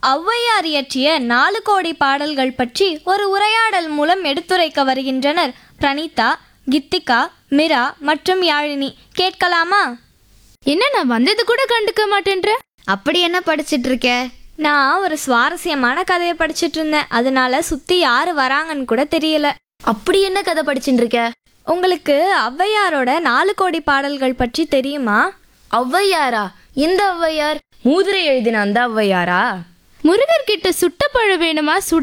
ஔவையார் இயற்றிய நாலு கோடி பாடல்கள் பற்றி ஒரு உரையாடல் மூலம் எடுத்துரைக்க வருகின்றனர் பிரணீதா கித்திகா மிரா மற்றும் யாழினி கேட்கலாமா என்ன நான் வந்தது கூட கண்டுக்க மாட்டேன்ற அப்படி என்ன படிச்சிட்டு இருக்க நான் ஒரு சுவாரஸ்யமான கதையை படிச்சிட்டு இருந்தேன் அதனால சுத்தி யாரு வராங்கன்னு கூட தெரியல அப்படி என்ன கதை படிச்சுட்டு இருக்க உங்களுக்கு ஔவையாரோட நாலு கோடி பாடல்கள் பற்றி தெரியுமா ஔவையாரா இந்த ஔவையார் மூதுரை எழுதின அந்த ஔவையாரா முருகர் கிட்ட சுட்ட பழம் வேணுமா சுட